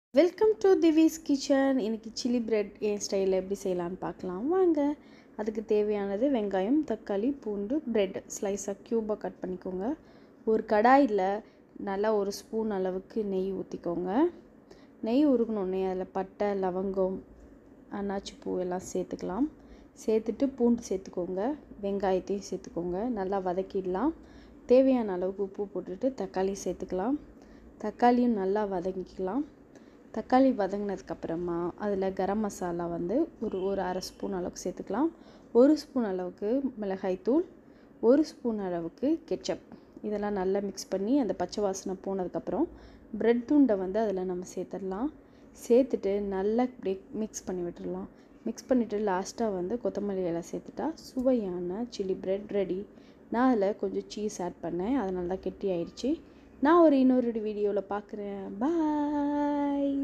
welcome to திவிஸ் kitchen இன்னைக்கு chilli bread என் ஸ்டைலில் எப்படி செய்யலான்னு பார்க்கலாம் வாங்க அதுக்கு தேவையானது வெங்காயம் தக்காளி பூண்டு பிரெட் ஸ்லைஸாக க்யூபாக கட் பண்ணிக்கோங்க ஒரு கடாயில் நல்லா ஒரு ஸ்பூன் அளவுக்கு நெய் ஊற்றிக்கோங்க நெய் உருகணுன்னே அதில் பட்டை லவங்கம் அன்னாச்சி பூ எல்லாம் சேர்த்துக்கலாம் சேர்த்துட்டு பூண்டு சேர்த்துக்கோங்க வெங்காயத்தையும் சேர்த்துக்கோங்க நல்லா வதக்கிடலாம் தேவையான அளவுக்கு உப்பு போட்டுட்டு தக்காளி சேர்த்துக்கலாம் தக்காளியும் நல்லா வதக்கிக்கலாம் தக்காளி வதங்கினதுக்கப்புறமா அதில் கரம் மசாலா வந்து ஒரு ஒரு அரை ஸ்பூன் அளவுக்கு சேர்த்துக்கலாம் ஒரு ஸ்பூன் அளவுக்கு மிளகாய்த்தூள் ஒரு ஸ்பூன் அளவுக்கு கெச்சப் இதெல்லாம் நல்லா மிக்ஸ் பண்ணி அந்த பச்சை வாசனை போனதுக்கப்புறம் ப்ரெட் துண்டை வந்து அதில் நம்ம சேர்த்துடலாம் சேர்த்துட்டு நல்லா இப்படி மிக்ஸ் பண்ணி விட்டுடலாம் மிக்ஸ் பண்ணிவிட்டு லாஸ்ட்டாக வந்து கொத்தமல்லி இலை சேர்த்துட்டா சுவையான சில்லி ப்ரெட் ரெடி நான் அதில் கொஞ்சம் சீஸ் ஆட் பண்ணேன் அதனால தான் கெட்டி ஆயிடுச்சு நான் ஒரு இன்னொரு வீடியோவில் பார்க்குறேன் பாய்